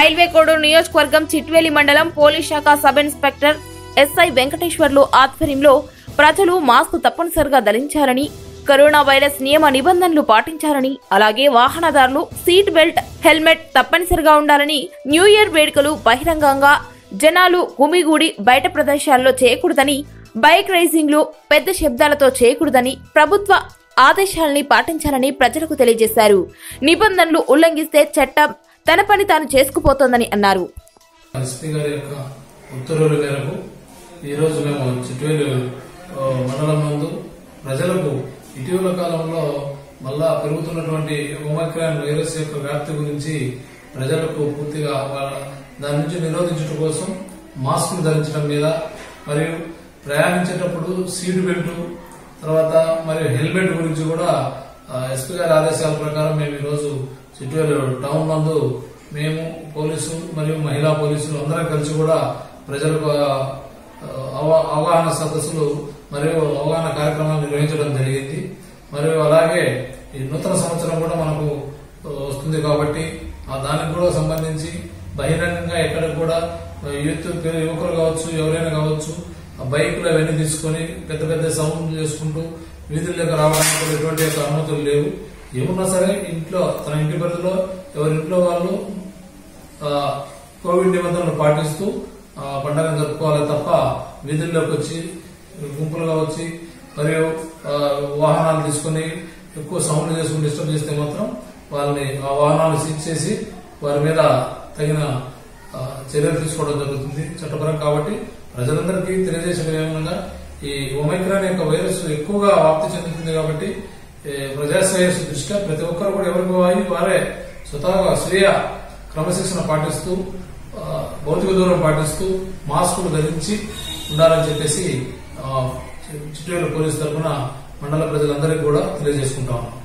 railway Koduru నియోజకవర్గం చిట్వేలి మండలం police శాఖ సబ్ ఇన్స్పెక్టర్ ఎస్ఐ వెంకటేశ్వర్లు ఆధ్వర్యంలో ప్రజలు మాస్క్ తప్పనిసరిగా ధరించారని కరోనా వైరస్ నియమ నిబంధనలు పాటించాలని అలాగే వాహనదారులు సీట్ బెల్ట్ హెల్మెట్ తప్పనిసరిగా ఉండాలని న్యూ ఇయర్ వేడుకలు బహిరంగంగా జనాలు గుమిగూడి బయట ప్రదేశాల్లో చేయకూడదని బైక్ రైసింగ్లు పెద్ద శబ్దాలతో చేయకూడదని ప్రభుత్వ ఆదేశాలని పాటించాలని ప్రజలకు తెలియజేశారు నిబంధనలు ఉల్లంఘిస్తే చట్టం తన పని తాను చేసుకుపోతోందని అన్నారు ఎస్పీ గారి యొక్క ఉత్తర్వుల మేరకు ఈరోజు మేము చిట్వేలు ఆ, మండలం నందు ప్రజలకు ఇటీవల కాలంలో మళ్ళా పెరుగుతున్నటువంటి ఒమైక్రాన్ వైరస్ యొక్క వ్యాప్తి గురించి ప్రజలకు పూర్తిగా వాళ్ళ- దాని నుంచి నిరోధించడం కోసం మాస్కులు ధరించడం మీద మరియు ప్రయాణించేటప్పుడు సీటు బెల్ట్ తర్వాత మరియు హెల్మెట్ గురించి కూడా ఆ, ఎస్పీ గారి ఆదేశాల ప్రకారం మేము ఈరోజు చిట్వేలు టౌన్ నందు మేము పోలీసు మరియు మహిళా పోలీసులు అందరం కలిసి కూడా ప్రజలకు ఆ, అవ- అవగాహన సదస్సులు మరియు అవగాహన కార్యక్రమాలు నిర్వహించడం జరిగింది మరియు అలాగే ఈ నూతన సంవత్సరం కూడా మనకు ఆ, వస్తుంది కాబట్టి ఆ దానికి కూడా సంబంధించి బహిరంగంగా ఎక్కడ కూడా యూత్ యువకులు కావచ్చు ఎవరైనా కావచ్చు ఆ బైకులు అవన్నీ తీసుకొని పెద్ద పెద్ద సౌండ్ చేసుకుంటూ వీధుల్లోకి రావడానికి కూడా ఎటువంటి యొక్క అనుమతులు లేవు ఏమున్నా సరే ఇంట్లో తన ఇంటి పరిధిలో ఎవరి ఇంట్లో వాళ్ళు ఆ, కోవిడ్ నిబంధనలు పాటిస్తూ ఆ, పండగను జరుపుకోవాలి తప్ప వీధుల్లోకి వచ్చి గుంపులుగా వచ్చి మరియు ఆ, వాహనాలు తీసుకుని ఎక్కువ సౌండ్ చేసుకుని డిస్టర్బ్ చేస్తే మాత్రం వాళ్ళని ఆ వాహనాలు సీజ్ చేసి వారి మీద తగిన ఆ, చర్యలు తీసుకోవడం జరుగుతుంది చట్టపరం కాబట్టి ప్రజలందరికీ తెలియజేసిన ఏమనగా ఈ ఒమైక్రాన్ యొక్క వైరస్ ఎక్కువగా వ్యాప్తి చెందుతుంది కాబట్టి ఏ, ప్రజాశ్రేయస్సు దృష్ట్యా ప్రతి ఒక్కరు కూడా ఎవరికి వాయి వారే స్వతహాగా స్వీయ క్రమశిక్షణ పాటిస్తూ ఆ, భౌతిక దూరం పాటిస్తూ మాస్కులు ధరించి ఉండాలని చెప్పేసి ఆ, చిట్టూరు పోలీసు తరఫున మండల ప్రజలందరికీ కూడా తెలియజేసుకుంటా ఉన్నాం